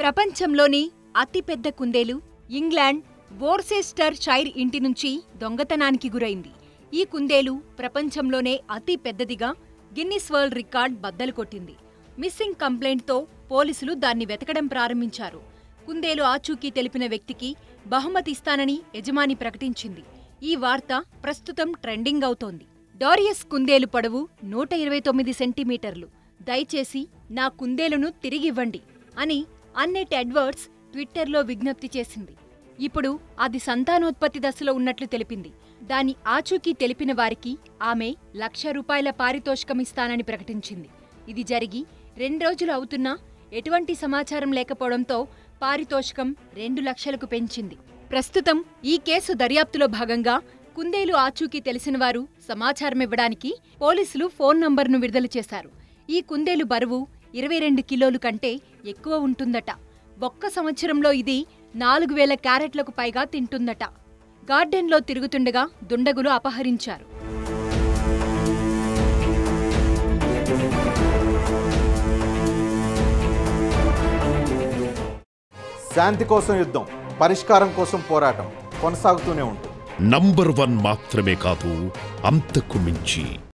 ప్రపంచంలోని అతిపెద్ద కుందేలు ఇంగ్లాండ్ వోర్సెస్టర్ షైర్ ఇంటి నుంచి దొంగతనానికి గురైంది ఈ కుందేలు ప్రపంచంలోనే అతి పెద్దదిగా గిన్నిస్ వరల్డ్ రికార్డ్ బద్దలు కొట్టింది మిస్సింగ్ కంప్లైంట్తో పోలీసులు దాన్ని వెతకడం ప్రారంభించారు కుందేలు ఆచూకీ తెలిపిన వ్యక్తికి బహుమతి ఇస్తానని యజమాని ప్రకటించింది ఈ వార్త ప్రస్తుతం ట్రెండింగ్ అవుతోంది డారియస్ కుందేలు పొడవు నూట ఇరవై తొమ్మిది సెంటీమీటర్లు దయచేసి నా కుందేలును తిరిగివ్వండి అని అన్నెట్ ఎడ్వర్డ్స్ ట్విట్టర్లో విజ్ఞప్తి చేసింది ఇప్పుడు అది సంతానోత్పత్తి దశలో ఉన్నట్లు తెలిపింది దాని ఆచూకీ తెలిపిన వారికి ఆమె లక్ష రూపాయల పారితోషికమిస్తానని ప్రకటించింది ఇది జరిగి రెండు రోజులు అవుతున్నా ఎటువంటి సమాచారం లేకపోవడంతో పారితోషికం రెండు లక్షలకు పెంచింది ప్రస్తుతం ఈ కేసు దర్యాప్తులో భాగంగా కుందేలు ఆచూకీ తెలిసినవారు సమాచారమివ్వడానికి పోలీసులు ఫోన్ నంబర్ను విడుదల చేశారు ఈ కుందేలు బరువు ఇరవై రెండు కిలోలు కంటే ఎక్కువ ఉంటుందట ఒక్క సంవత్సరంలో ఇది నాలుగు వేల క్యారెట్లకు పైగా తింటుందట గార్డెన్లో తిరుగుతుండగా దుండగులు అపహరించారు శాంతి కోసం యుద్ధం పరిష్కారం కోసం పోరాటం కొనసాగుతూనే ఉంటుంది నంబర్ వన్ మాత్రమే కాదు అంతకు మించి